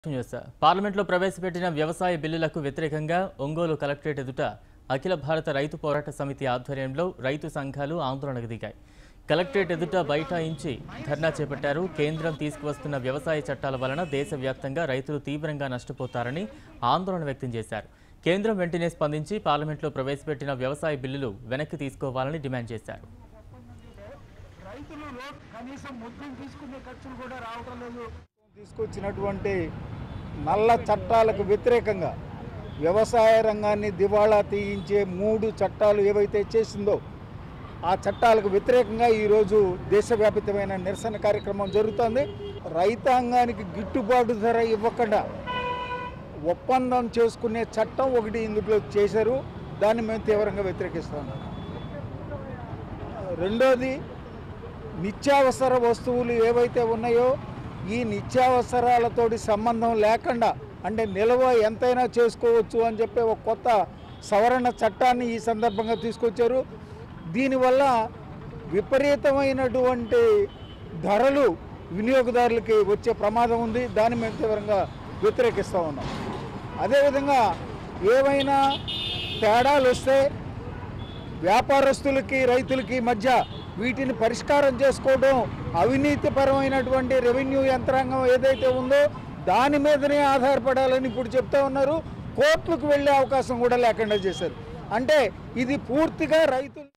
news పార్లమెంట్లో ప్రవేశపెట్టిన వ్యవసాయ బిల్లులకు వ్యతిరేకంగా ఒంగోలు కలెక్టరేట్ ఎదుట అఖిల భారత రైతు పోరాట సమితి ఆధ్వర్యంలో రైతు సంఘాలు ఆందోళనకు దిగాయి కలెక్టరేట్ ఎదుట బైఠాయించి ధర్నా చేపట్టారు కేంద్రం తీసుకువస్తున్న వ్యవసాయ చట్టాల వలన దేశవ్యాప్తంగా రైతులు తీవ్రంగా నష్టపోతారని ఆందోళన వ్యక్తం చేశారు కేంద్రం వెంటనే స్పందించి పార్లమెంట్లో ప్రవేశపెట్టిన వ్యవసాయ బిల్లులు వెనక్కి తీసుకోవాలని డిమాండ్ చేశారు రైతులు లో- కనీసం ముద్దులు తీసుకునే ఖర్చులు కూడా రావటం లేదు తీసుకొచ్చినటువంటి నల్ల చట్టాలకు వ్యతిరేకంగా వ్యవసాయ రంగాన్ని దివాళా తీయించే మూడు చట్టాలు ఏవైతే చేసిందో ఆ చట్టాలకు వ్యతిరేకంగా ఈరోజు దేశవ్యాపితమైన నిరసన కార్యక్రమం జరుగుతోంది రైతాంగానికి గిట్టుబాటు ధర ఇవ్వకుండా ఒప్పందం చేసుకునే చట్టం ఒకటి ఇందులో చేశారు దాన్ని మేము తీవ్రంగా వ్యతిరేకిస్తున్నాం రెండోది నిత్యావసర వస్తువులు ఏవైతే ఉన్నాయో ఈ నిత్యావసరాలతోటి సంబంధం లేకుండా అంటే నిల్వ ఎంతైనా చేసుకోవచ్చు అని చెప్పి ఒక కొత్త సవరణ చట్టాన్ని ఈ సందర్భంగా తీసుకొచ్చారు దీనివల్ల విపరీతమైనటువంటి ధరలు వినియోగదారులకి వచ్చే ప్రమాదం ఉంది దాన్ని మేము తీవ్రంగా వ్యతిరేకిస్తూ ఉన్నాం అదేవిధంగా ఏవైనా తేడాలు వస్తే వ్యాపారస్తులకి రైతులకి మధ్య వీటిని పరిష్కారం చేసుకోవడం అవినీతిపరమైనటువంటి రెవెన్యూ యంత్రాంగం ఏదైతే ఉందో దాని మీదనే ఆధారపడాలని ఇప్పుడు చెప్తా ఉన్నారు కోర్టులకు వెళ్ళే అవకాశం కూడా లేకుండా చేశారు అంటే ఇది పూర్తిగా రైతులు